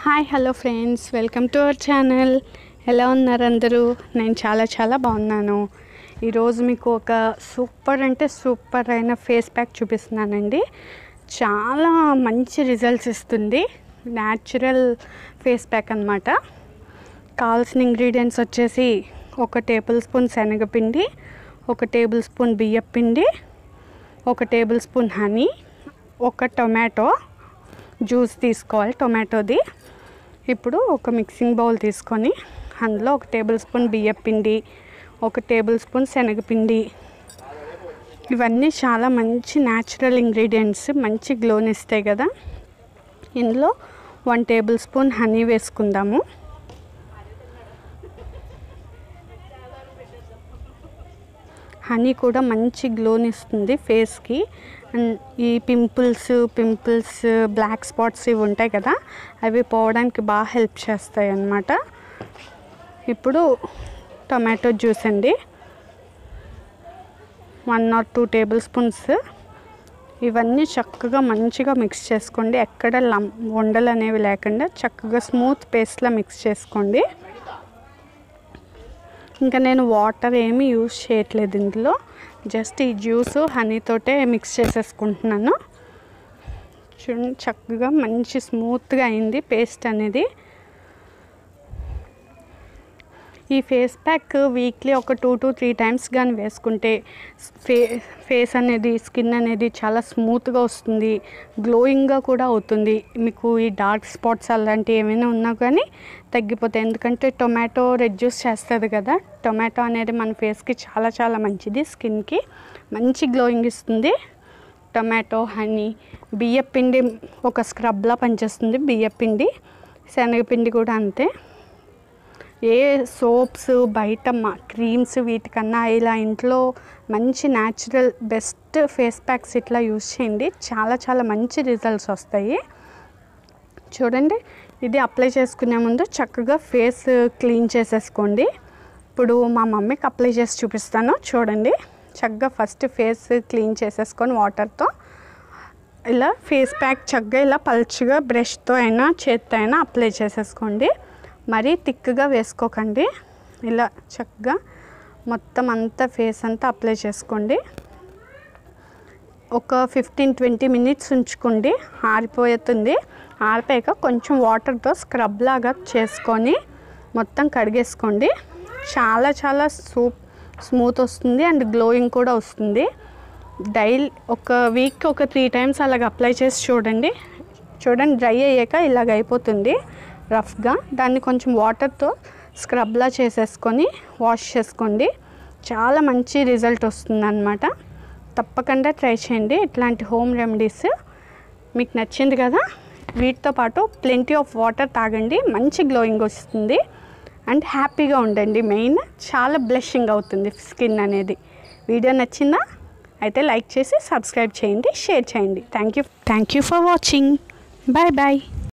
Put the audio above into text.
hi hello friends welcome to our channel ఎలా ఉన్నారు అందరూ నేను చాలా చాలా బాగున్నాను ఈరోజు మీకు ఒక సూపర్ అంటే సూపర్ అయిన ఫేస్ ప్యాక్ చూపిస్తున్నానండి చాలా మంచి రిజల్ట్స్ ఇస్తుంది న్యాచురల్ ఫేస్ ప్యాక్ అనమాట కావాల్సిన ఇంగ్రీడియంట్స్ వచ్చేసి ఒక టేబుల్ స్పూన్ శనగపిండి ఒక టేబుల్ స్పూన్ బియ్యపిండి ఒక టేబుల్ స్పూన్ హనీ ఒక టొమాటో జ్యూస్ తీసుకోవాలి టొమాటోది ఇప్పుడు ఒక మిక్సింగ్ బౌల్ తీసుకొని అందులో ఒక టేబుల్ స్పూన్ బియ్యపిండి ఒక టేబుల్ స్పూన్ శనగపిండి ఇవన్నీ చాలా మంచి న్యాచురల్ ఇంగ్రీడియంట్స్ మంచి గ్లోని ఇస్తాయి కదా ఇందులో వన్ టేబుల్ స్పూన్ హనీ వేసుకుందాము హనీ కూడా మంచి గ్లోని ఇస్తుంది ఫేస్కి అండ్ ఈ పింపుల్స్ పింపుల్స్ బ్లాక్ స్పాట్స్ ఇవి ఉంటాయి కదా అవి పోవడానికి బాగా హెల్ప్ చేస్తాయి అన్నమాట ఇప్పుడు టొమాటో జ్యూస్ అండి one or two tablespoons ఇవన్నీ చక్కగా మంచిగా మిక్స్ చేసుకోండి ఎక్కడ లం ఉండలు అనేవి లేకుండా చక్కగా స్మూత్ పేస్ట్లా మిక్స్ చేసుకోండి ఇంకా నేను వాటర్ ఏమీ యూజ్ చేయట్లేదు ఇందులో జస్ట్ ఈ జ్యూస్ హనీతోటే మిక్స్ చేసేసుకుంటున్నాను చూడండి చక్కగా మంచి స్మూత్గా అయింది పేస్ట్ అనేది ఈ ఫేస్ ప్యాక్ వీక్లీ ఒక టూ టు త్రీ టైమ్స్ కానీ వేసుకుంటే ఫే ఫేస్ అనేది స్కిన్ అనేది చాలా స్మూత్గా వస్తుంది గ్లోయింగ్గా కూడా అవుతుంది మీకు ఈ డార్క్ స్పాట్స్ అలాంటివి ఏమైనా ఉన్నా కానీ తగ్గిపోతాయి ఎందుకంటే టొమాటో రెడ్యూస్ చేస్తుంది కదా టొమాటో అనేది మన ఫేస్కి చాలా చాలా మంచిది స్కిన్కి మంచి గ్లోయింగ్ ఇస్తుంది టొమాటో హనీ బియ్యపిండి ఒక స్క్రబ్లా పనిచేస్తుంది బియ్యపిండి శనగపిండి కూడా అంతే ఏ సోప్స్ బయట మా క్రీమ్స్ వీటికన్నా ఇలా ఇంట్లో మంచి న్యాచురల్ బెస్ట్ ఫేస్ ప్యాక్స్ ఇట్లా యూస్ చేయండి చాలా చాలా మంచి రిజల్ట్స్ వస్తాయి చూడండి ఇది అప్లై చేసుకునే ముందు చక్కగా ఫేస్ క్లీన్ చేసేసుకోండి ఇప్పుడు మా మమ్మీకి అప్లై చేసి చూపిస్తాను చూడండి చక్కగా ఫస్ట్ ఫేస్ క్లీన్ చేసేసుకొని వాటర్తో ఇలా ఫేస్ ప్యాక్ చక్కగా ఇలా పల్చగా బ్రష్తో అయినా చేత్తో అయినా అప్లై చేసేసుకోండి మరీ థిక్గా వేసుకోకండి ఇలా చక్కగా మొత్తం అంతా ఫేస్ అంతా అప్లై చేసుకోండి ఒక ఫిఫ్టీన్ ట్వంటీ మినిట్స్ ఉంచుకోండి ఆరిపోతుంది ఆరిపోయాక కొంచెం వాటర్తో స్క్రబ్ లాగా చేసుకొని మొత్తం కడిగేసుకోండి చాలా చాలా సూప్ స్మూత్ వస్తుంది అండ్ గ్లోయింగ్ కూడా వస్తుంది డైలీ ఒక వీక్ ఒక త్రీ టైమ్స్ అలాగ అప్లై చేసి చూడండి చూడండి డ్రై అయ్యాక ఇలాగ అయిపోతుంది రఫ్గా దాన్ని కొంచెం వాటర్తో స్క్రబ్లా చేసేసుకొని వాష్ చేసుకోండి చాలా మంచి రిజల్ట్ వస్తుంది అనమాట తప్పకుండా ట్రై చేయండి ఇట్లాంటి హోమ్ రెమెడీస్ మీకు నచ్చింది కదా వీటితో పాటు ప్లెంటీ ఆఫ్ వాటర్ తాగండి మంచి గ్లోయింగ్ వస్తుంది అండ్ హ్యాపీగా ఉండండి మెయిన్ చాలా బ్లషింగ్ అవుతుంది స్కిన్ అనేది వీడియో నచ్చిందా అయితే లైక్ చేసి సబ్స్క్రైబ్ చేయండి షేర్ చేయండి thank you thank you for watching bye bye